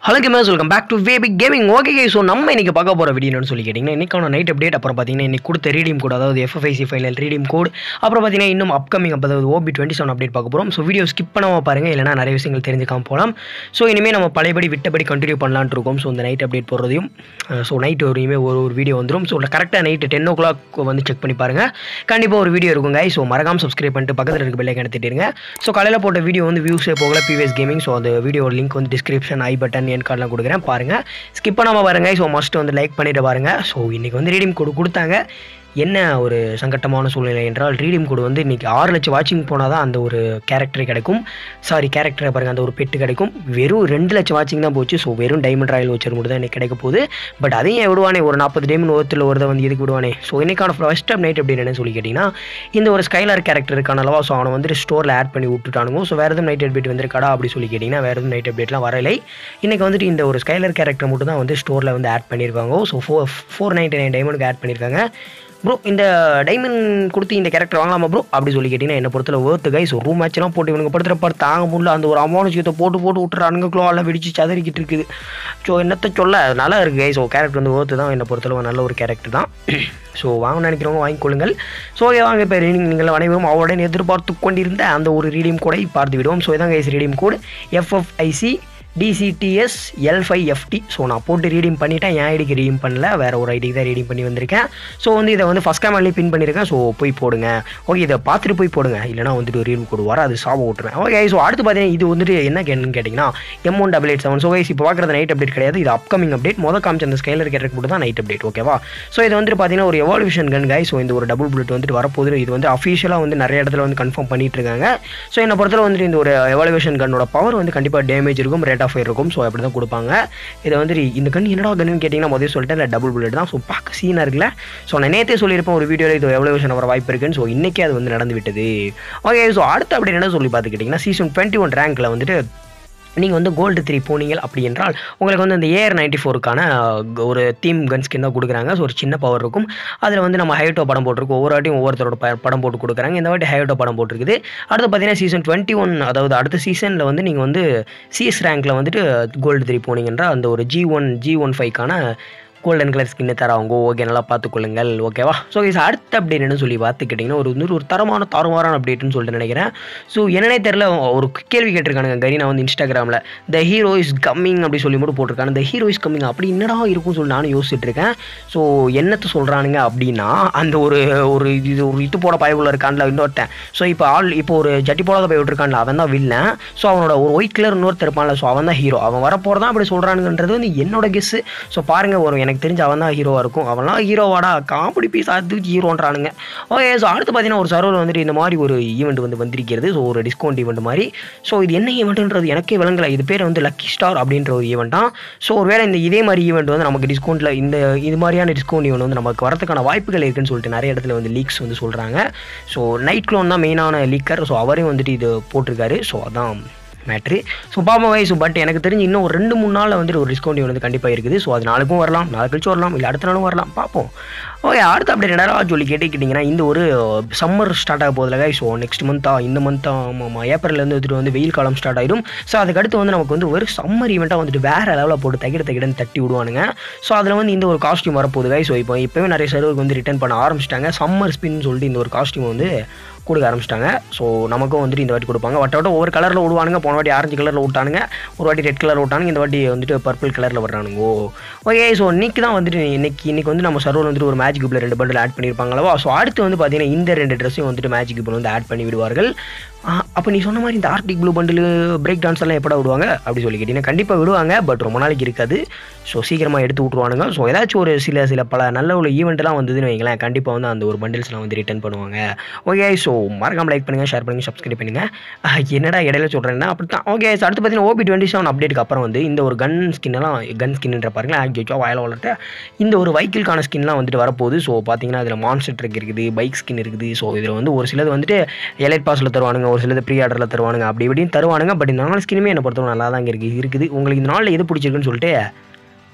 Hello gamers welcome back to வேபி gaming okay so நம்ம இன்னைக்கு பார்க்க போகிற வீடியோன்னு சொல்லி கேட்டிங்கன்னா இன்றைக்கான நைட் அப்டேட் அப்புறம் பார்த்தீங்கன்னா இன்னைக்கு கொடுத்த ரீடியம் கோட் அதாவது எஃப்எஃப்ஐசி ஃபைனல் ரீடியம் கோட் அப்புறம் பார்த்தீங்கன்னா இன்னும் அப்கமிங் அதாவது ஓபி டுவெண்ட்டி செவன் அப்டேட் பார்க்க போகிறோம் ஸோ வீடியோ ஸ்கிப் பண்ணாமல் பாருங்கள் இல்லைனா நிறைய விஷயங்கள் தெரிஞ்சுக்காம போகலாம் ஸோ இனிமேல் நம்ம பழையபடி விட்டபடி கண்டினியூ பண்ணலான்ட்டு இருக்கோம் ஸோ இந்த நைட் அப்டேட் போடுறதையும் ஸோ நைட் ஒரு இனிமேல் ஒரு ஒரு வீடியோ வந்துடும் ஸோ கரெக்டாக நைட்டு டென் ஓ கிளாக் வந்து செக் பண்ணி பாருங்கள் கண்டிப்பாக ஒரு வீடியோ இருக்கும் guys. ஸோ மறக்காம சப்ஸ்கிரைப் பண்ணிட்டு பக்கத்தில் இருக்க பெல்லைக்கன் எடுத்துட்டுருங்க ஸோ காலையில் போட்ட வீடியோ வந்து வியூஸே போகல பிவிஎஸ் கேமிங் ஸோ அந்த வீடியோ லிங்க் வந்து டிஸ்கிரிப்ஷன் ஐ பட்டன் என் கார்டெலாம் கொடுக்குறேன் பாருங்கள் ஸ்கிப் பண்ணாமல் பாருங்க ஸோ மஸ்ட் வந்து லைக் பண்ணிட்டு பாருங்க ஸோ இன்றைக்கி வந்து ரீடிங் கோடு கொடுத்தாங்க என்ன ஒரு சங்கட்டமான சூழ்நிலை என்றால் ரீடிம் கோடு வந்து இன்றைக்கி ஆறு லட்சம் வாட்சிங் போனால் தான் அந்த ஒரு கேரக்டர் கிடைக்கும் சாரி கேரக்டரை பாருங்கள் அந்த ஒரு பெட்டு கிடைக்கும் வெறும் ரெண்டு லட்சம் வாட்சிங் தான் போச்சு ஸோ வெறும் டைமண்ட் ராயல் வச்சர் மட்டும் தான் எனக்கு கிடைக்க போகுது பட் அதையும் ஏன் விடுவானே ஒரு நாற்பது டைமண்ட் ஒருத்தில் ஒருதை வந்து எதுக்கு விடுவானே ஸோ இன்னைக்கான ஃபர்ஸ்ட் அப் நைட் அப்படின்னு என்ன சொல்லி கேட்டிங்கன்னா இந்த ஒரு ஸ்கைலார் கேரக்டர் இருக்கான அல்லவா ஸோ அவனை வந்து ஸ்டோரில் ஆட் பண்ணி விட்டுட்டானுங்க ஸோ வேறு எதுவும் நைட் அப்டேட் வந்திருக்காடா அப்படி சொல்லி கேட்டிங்கன்னா வேறு எதுவும் நைட் அப்டேட்லாம் வரலை இன்றைக்கி வந்துட்டு இந்த ஒரு ஸ்கைலர் கேரக்டர் மட்டும் தான் வந்து ஸ்டோரில் வந்து ஆட் பண்ணியிருக்காங்க so four four ninety nine டைமண்டுக்கு ஆட் பண்ணியிருக்காங்க ப்ரோ இந்த டைமண்ட் கொடுத்து இந்த கேரக்டர் வாங்கலாமா ப்ரோ அப்படி சொல்லி கேட்டிங்கன்னா என்ன பொறுத்தல ஒர்த்து கைஸ் ஒரு ரூம் மேட்ச்லாம் போட்டு இவனுக்கு படுத்துகிற பாரு தாங்க முடியல அந்த ஒரு அமானுஷத்தை போட்டு போட்டு விட்டுறானுங்க க்ளோ எல்லாம் வெடிச்சு சதறிக்கிட்டு இருக்குது ஸோ என்னத்த சொல்ல அது நல்லா இருக்குது கைஸ் ஸோ கேரக்டர் வந்து ஒர்த்து தான் என்ன பொறுத்தளவு நல்ல ஒரு கேரக்டர் தான் ஸோ வாங்க நினைக்கிறவங்க வாங்கிக்கொள்ளுங்கள் ஸோ வாங்க இப்போ ரீடிங் நீங்கள் அனைவரும் அவருடன் எதிர்பார்த்து கொண்டிருந்த அந்த ஒரு ரீடியம் கோடை பார்த்து விடுவோம் ஸோ இதான் guys redeem code FFIC TCDS L five FT so நான் போட்டு ரீடிங் பண்ணிட்டேன் என் ஐடிக்கு ரீடிங் பண்ணல வேறு ஒரு ஐடிக்கு தான் ரீடிங் பண்ணி வந்திருக்கேன் ஸோ வந்து இதை வந்து ஃபஸ்ட் கேமர்லேயே பின் பண்ணியிருக்கேன் ஸோ போய் போடுங்க ஓகே இதை பார்த்துட்டு போய் போடுங்க இல்லைனா வந்துட்டு ரீடிங் கோடு வர அது சாப விட்டுருவேன் ஓகே ஸோ அடுத்து பார்த்தீங்கன்னா இது வந்துட்டு என்ன கேன்னு கேட்டிங்கன்னா M one double eight seven so guys இப்போ பார்க்குறது நைட் அப்டேட் கிடையாது இது அப்கமிங் அப்டேட் மொதல் காமிச்ச அந்த ஸ்கைலர் கேரக்டர் மட்டும் தான் நைட் அப்டேட் ஓகேவா ஸோ இது வந்துட்டு பார்த்தீங்கன்னா ஒரு எவால்யூஷன் கன் கை ஸோ இந்த ஒரு டபுள் புல்லட் வந்துட்டு வரப்போகுது இது வந்து அஃபிஷியலாக வந்து நிறைய இடத்துல வந்து கன்ஃபார்ம் பண்ணிட்டு இருக்காங்க ஸோ என்னை பொறுத்தவரை வந்துட்டு இந்த ஒரு எவாலுவேஷன் கன்னோட பவர் வந்து கண்டிப்பாக டேமேஜ் இருக்கும் ரேட் ஆஃப் ஃபயர் இருக்கும் ஸோ அப்படி தான் கொடுப்பாங்க இதை வந்து இந்த கன் என்னடா கன்னு கேட்டிங்கன்னா முதல்ல சொல்லிட்டு இல்லை டபுள் புல்லட் தான் ஸோ பார்க்க சீனாக இருக்குல்ல ஸோ நான் நேற்றே சொல்லியிருப்பேன் ஒரு வீடியோவில் இது எவலுவேஷன் வர வாய்ப்பு இருக்குன்னு ஸோ இன்றைக்கே அது வந்து நடந்து விட்டது ஓகே ஸோ அடுத்து அப்படி என்ன சொல்லி பார்த்துக்கிட்டிங்கன்னா சீசன் டுவெண்ட்டி ஒன் ரேங்க்கில் வந்துட்டு நீங்கள் வந்து கோல்டு த்ரீ போனீங்க அப்படி என்றால் உங்களுக்கு வந்து அந்த ஏஆர் நைன்ட்டி ஃபோருக்கான ஒரு தீம் கன் ஸ்கின் தான் கொடுக்குறாங்க ஸோ ஒரு சின்ன பவர் இருக்கும் அதில் வந்து நம்ம ஹைட்டோ படம் போட்டிருக்கோம் ஒவ்வொரு வாட்டியும் ஒவ்வொருத்தரோட ப- படம் போட்டு கொடுக்குறாங்க இந்த வாட்டி ஹைட்டோ படம் போட்டிருக்குது அடுத்து பார்த்தீங்கன்னா சீசன் டுவெண்ட்டி ஒன் அதாவது அடுத்த சீசனில் வந்து நீங்கள் வந்து சிஎஸ் ரேங்க்கில் வந்துட்டு கோல்டு த்ரீ போனீங்கன்னா அந்த ஒரு ஜி ஒன் ஜி ஒன் ஃபைவ்க்கான கோல்டன் கலர் ஸ்கின்னு தராங்க ஓகே நல்லா பார்த்துக்கொள்ளுங்கள் ஓகேவா ஸோ இது அடுத்த அப்டேட் என்னன்னு சொல்லி பார்த்துக்கிட்டிங்கன்னா ஒரு வந்து ஒரு தரமான தாறுமாறான அப்டேட்னு சொல்லிட்டு நினைக்கிறேன் ஸோ என்னன்னே தெரில ஒரு கேள்வி கேட்டிருக்கானுங்க கரீனா வந்து இன்ஸ்டாகிராமில் த ஹீரோ இஸ் கம்மிங் அப்படி சொல்லி மட்டும் போட்டிருக்காங்க த ஹீரோ இஸ் கம்மிங் அப்படி என்னடா இருக்கும்னு சொல்லி நானும் யோசிச்சுட்டு இருக்கேன் ஸோ என்னத்தை சொல்கிறானுங்க அப்படின்னா அந்த ஒரு ஒரு இது ஒரு இது போட பயவுள்ள இருக்கான்ல இன்னொருத்தன் ஸோ இப்போ ஆள் இப்போ ஒரு ஜட்டி போடாத பய விட்டுருக்கான்ல அவன் தான் வில்லன் ஸோ அவனோட ஒரு ஒயிட் கலர் இன்னொருத்தர் இருப்பான்ல ஸோ அவன் தான் ஹீரோ அவன் வரப்போகிறதான் அப்படி சொல்கிறானுங்கன்றது வந்து என்னோட கெஸ்ஸு ஸோ பாருங்கள் ஒரு எனக்கு தெரிஞ்சு அவன் தான் ஹீரோவாக இருக்கும் அவன்லாம் ஹீரோவாடா காமெடி பீஸ் அது ஹீரோன்றானுங்க ஓகே ஸோ அடுத்து பார்த்தீங்கன்னா ஒரு சர்வர் வந்துட்டு இந்த மாதிரி ஒரு ஈவெண்ட் வந்து வந்திருக்கிறது ஸோ ஒரு டிஸ்கவுண்ட் ஈவெண்ட் மாதிரி ஸோ இது என்ன ஈவெண்ட்ன்றது எனக்கே விளங்கல இது பேர் வந்து லக்கி ஸ்டார் அப்படின்ற ஒரு ஈவெண்ட் தான் ஸோ ஒருவேளை இந்த இதே மாதிரி ஈவெண்ட் வந்து நமக்கு டிஸ்கவுண்ட்டில் இந்த இது மாதிரியான டிஸ்கவுண்ட் ஈவெண்ட் வந்து நமக்கு வரதுக்கான வாய்ப்புகள் இருக்குன்னு சொல்லிட்டு நிறைய இடத்துல வந்து லீக்ஸ் வந்து சொல்கிறாங்க ஸோ நைட் க்ளோன் தான் மெயினான லீக்கர் ஸோ அவரே வந்துட்டு இது போட்டிருக்காரு ஸோ அதான் மேட்ரு ஸோ பாப்பா வயசு பட் எனக்கு தெரிஞ்சு இன்னும் ஒரு ரெண்டு மூணு நாளில் வந்துட்டு ஒரு டிஸ்கவுண்ட் வந்து கண்டிப்பாக இருக்குது ஸோ அது நாளைக்கும் வரலாம் நாளை கழிச்சு வரலாம் இல்லை அடுத்த நாளும் வரலாம் பார்ப்போம் ஓகே அடுத்து அப்படி என்னடா சொல்லி கேட்டுக்கிட்டிங்கன்னா இந்த ஒரு சம்மர் ஸ்டார்ட் ஆக போதில்ல ஸோ நெக்ஸ்ட் மந்த்தா இந்த மந்த்தா ஆமாம் ஏப்ரல்லேருந்து வந்துட்டு வந்து வெயில் காலம் ஸ்டார்ட் ஆயிடும் ஸோ அதுக்கடுத்து வந்து நமக்கு வந்து ஒரு சம்மர் ஈவெண்ட்டாக வந்துட்டு வேறு லெவலில் போட்டு தகிட தகிடன்னு தட்டி விடுவானுங்க ஸோ அதில் வந்து இந்த ஒரு காஸ்டியூம் வரப்போகுது ஸோ இப்போ இப்போவே நிறைய சர்வருக்கு வந்து ரிட்டர்ன் பண்ண ஆரம்பிச்சிட்டாங்க சம்மர் ஸ்பின் சொல்லிட்டு இந்த ஒரு காஸ்டியூம் வந்து கொடுக்க ஆரம்பிச்சிட்டாங்க ஸோ நமக்கும் வந்துட்டு இந்த வாட்டி கொடுப்பாங்க வட்ட வட்ட ஒவ்வொரு கலரில் விடுவானுங்க போன வாட்டி ஆரஞ்சு கலரில் விட்டானுங்க ஒரு வாட்டி ரெட் கலர் விட்டானுங்க இந்த வாட்டி வந்துட்டு பர்பிள் கலரில் வர்றானுங்கோ ஓகே ஸோ இன்னைக்கு தான் வந்துட்டு இன்னைக்கு இன்னைக்கு வந்து நம்ம சர்வர் வந்துட்டு ஒரு மேஜிக் கியூப்பில் ரெண்டு பண்டில் ஆட் பண்ணியிருப்பாங்களவா ஸோ அடுத்து வந்து பார்த்தீங்கன்னா இந்த ரெண்டு ட்ரெஸ்ஸையும் வந்துட்டு மேஜிக் கியூப்பில் வந்து ஆட் பண்ணி விடுவார்கள் அப்போ நீ சொன்ன மாதிரி இந்த Arctic blue bundle break dance எல்லாம் எப்படா விடுவாங்க அப்படி சொல்லி கேட்டிங்கன்னா கண்டிப்பாக விடுவாங்க பட் ரொம்ப நாளைக்கு இருக்காது ஸோ சீக்கிரமாக எடுத்து விட்ருவானுங்க ஸோ ஏதாச்சும் ஒரு சில சில பல நல்ல உள்ள ஈவெண்ட்லாம் வந்ததுன்னு வைங்களேன் கண்டிப்பாக வந்து அந்த ஒரு பண்டில்ஸ்லாம் வந்து ரிட்டர்ன் பண்ணுவாங்க ஓகே ஸோ மறக்காம லைக் பண்ணுங்கள் ஷேர் பண்ணுங்கள் சப்ஸ்கிரைப் பண்ணுங்கள் என்னடா இடையில சொல்கிறேன்னா அப்படி தான் ஓகே அடுத்து பார்த்தீங்கன்னா ஓபி டுவெண்ட்டி செவன் அப்டேட்டுக்கு அப்புறம் வந்து இந்த ஒரு கன் ஸ்கின்னெல்லாம் கன் ஸ்கின்ன்ற பாருங்களேன் ஆக்டிவா வயல வளர்ட்டு இந்த ஒரு வைக்கிள்கான ஸ்கின்லாம் வந்துட்டு வரப்போகுது ஸோ பார்த்தீங்கன்னா அதில் மான்ஸ்டர் ட்ரக் இருக்குது பைக் ஸ்கின் இருக்குது ஸோ இதில் வந்து ஒரு சிலது வந்துட்டு எலைட் பாஸில் தருவானுங்க ஒரு சிலது ப்ரீ ஆர்டரில் தருவானுங்க அப்படி இப்படின்னு தருவானுங்க பட் இந்த நாலு ஸ்கினுமே என்னை பொறுத்தவரை நல்லா தான் இருக்குது இருக்குது உங்களுக்கு இந்த நாளில் எது பிடிச்சிருக்குன்னு சொல்லிட்டு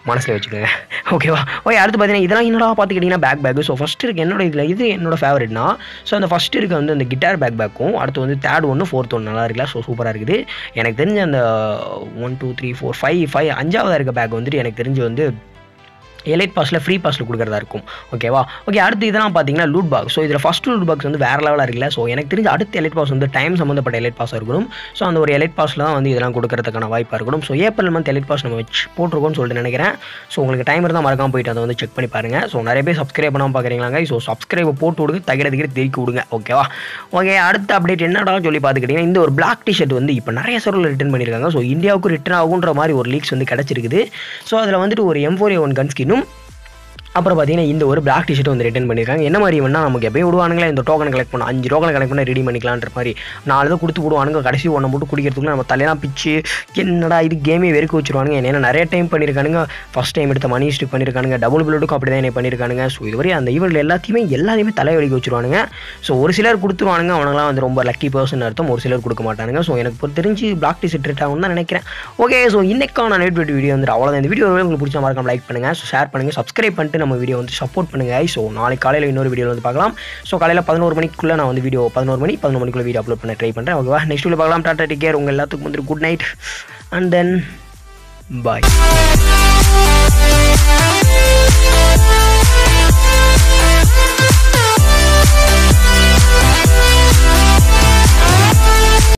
மனசில் வச்சுக்கோங்க ஓகேவா ஓகே அடுத்து பார்த்தீங்கன்னா இதெல்லாம் என்னடா பார்த்துக்கிட்டிங்கன்னா பேக் பேக் ஸோ ஃபஸ்ட் இருக்கு என்னோட இதில் இது என்னோட ஃபேவரட்னா ஸோ அந்த ஃபஸ்ட் இருக்க வந்து அந்த கிட்டார் பேக் பேக்கும் அடுத்து வந்து தேர்ட் ஒன்று ஃபோர்த் ஒன்று நல்லா இருக்குல்ல ஸோ சூப்பராக இருக்குது எனக்கு தெரிஞ்ச அந்த one two three four five five அஞ்சாவதாக இருக்க பேக் வந்துட்டு எனக்கு தெரிஞ்சு வந்து எலைட் பாஸில் ஃப்ரீ பாஸில் கொடுக்குறதா இருக்கும் ஓகேவா ஓகே அடுத்து இதெல்லாம் பார்த்தீங்கன்னா லூட் பாக்ஸ் ஸோ இதில் ஃபஸ்ட் லூட் பாக்ஸ் வந்து வேறு லெவலாக இருக்குல்ல ஸோ எனக்கு தெரிஞ்ச அடுத்த எலைட் பாஸ் வந்து டைம் சம்மந்தப்பட்ட எலைட் பாஸாக இருக்கணும் ஸோ அந்த ஒரு எலைட் பாஸில் தான் வந்து இதெல்லாம் கொடுக்கறதுக்கான வாய்ப்பாக இருக்கணும் so April month elite pass நம்ம வச்சு போட்டிருக்கோம்னு சொல்லிட்டு நினைக்கிறேன் ஸோ உங்களுக்கு டைம் இருந்தால் மறக்காம போயிட்டு அதை வந்து செக் பண்ணி பாருங்கள் ஸோ நிறைய பேர் சப்ஸ்கிரைப் பண்ணாமல் பார்க்குறீங்களாங்க ஸோ சப்ஸ்கிரைப் போட்டு விடுங்க தகிறதுக்கு திருக்கி விடுங்க ஓகேவா ஓகே அடுத்த அப்டேட் என்னடா சொல்லி பார்த்துக்கிட்டிங்கன்னா இந்த ஒரு பிளாக் டிஷர்ட் வந்து இப்போ நிறைய சர்வில் ரிட்டர்ன் பண்ணியிருக்காங்க ஸோ இந்தியாவுக்கு ரிட்டர்ன் ஆகுன்ற மாதிரி ஒரு லீக்ஸ் வந்து கிடச்சிருக்குது ஸோ அதில் வந்துட்டு ஒரு எம் ஃபோர் ஒன் கன் ஸ்கின்னும் அப்புறம் பார்த்தீங்கன்னா இந்த ஒரு பிளாக் டிஷர்ட் வந்து ரிட்டர்ன் பண்ணியிருக்காங்க என்ன மாதிரி வேணா நமக்கு எப்பயும் விடுவானுங்களே இந்த டோக்கன் கலெக்ட் பண்ண அஞ்சு டோக்கன் கலெக்ட் பண்ண ரெடி பண்ணிக்கலான்ற மாதிரி நாலு தான் கொடுத்து விடுவானுங்க கடைசி ஒன்றை போட்டு குடிக்கிறதுக்குள்ள நம்ம தலையெல்லாம் பிச்சு என்னடா இது கேமே வெறுக்க வச்சிருவானுங்க ஏன்னா நிறைய டைம் பண்ணியிருக்கானுங்க ஃபஸ்ட் டைம் எடுத்த மணி ஸ்டிக் பண்ணியிருக்கானுங்க டபுள் பிளோடுக்கும் அப்படி தான் என்ன பண்ணியிருக்கானுங்க ஸோ இதுவரை அந்த ஈவெண்ட் எல்லாத்தையுமே எல்லாத்தையுமே தலைவலிக்க வச்சிருவானுங்க ஸோ ஒரு சிலர் கொடுத்துருவானுங்க அவனுங்களாம் வந்து ரொம்ப லக்கி பர்சன் அர்த்தம் ஒரு சிலர் கொடுக்க மாட்டானுங்க ஸோ எனக்கு பொறுத்த தெரிஞ்சு பிளாக் டிஷர்ட் ரேட் ஆகும் தான் நினைக்கிறேன் ஓகே ஸோ இன்னைக்கான நைட் வீடியோ வந்து அவ்வளோதான் இந்த வீடியோ உங்களுக்கு பிடிச்ச மறக்காம லைக் பண்ணுங்கள் ஸோ ஷேர் பண்ணுங்கள் சப்ஸ்கிரைப் பண்ணிட்டு நம்ம வீடியோ வந்து சப்போர்ட் பண்ணுங்கள் ஸோ நாளைக்கு காலையில் இன்னொரு வீடியோ வந்து பார்க்கலாம் ஸோ காலையில் பதினோரு மணிக்குள்ளே நான் வந்து வீடியோ பதினோரு மணி பதினோரு மணிக்குள்ளே வீடியோ அப்லோட் பண்ண ட்ரை பண்ணுறேன் ஓகேவா நெக்ஸ்ட் வீடியோ பார்க்கலாம் டாட்டா டேக் கேர் உங்கள் எல்லாத்துக்கும் வந்து good night and then bye